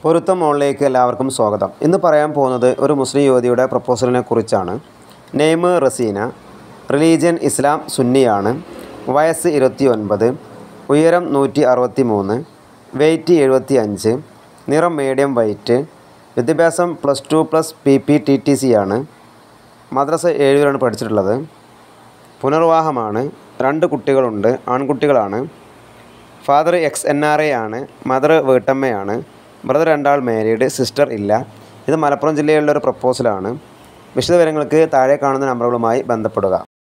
പൊരുത്തം മോളിലേക്ക് എല്ലാവർക്കും സ്വാഗതം ഇന്ന് പറയാൻ പോകുന്നത് ഒരു മുസ്ലിം യുവതിയുടെ പ്രപ്പോസലിനെ കുറിച്ചാണ് നെയ്മ് റസീന റിലീജിയൻ ഇസ്ലാം സുന്നിയാണ് വയസ്സ് ഇരുപത്തി ഒൻപത് ഉയരം നൂറ്റി അറുപത്തി മൂന്ന് വെയ്റ്റ് എഴുപത്തി അഞ്ച് നിറം മീഡിയം വൈറ്റ് വിദ്യാഭ്യാസം plus two plus P P T T C ആണ് മദ്രസ ഏഴുവരാണ് പഠിച്ചിട്ടുള്ളത് പുനർവാഹമാണ് രണ്ട് കുട്ടികളുണ്ട് ആൺകുട്ടികളാണ് father X N R A ആണ് മദർ വീട്ടമ്മയാണ് ബ്രദർ രണ്ടാൾ മാരീഡ് സിസ്റ്റർ ഇല്ല ഇത് മലപ്പുറം ജില്ലയിലുള്ള ഒരു പ്രപ്പോസലാണ് വിശദവിവരങ്ങൾക്ക് താഴെ കാണുന്ന നമ്പറുകളുമായി ബന്ധപ്പെടുക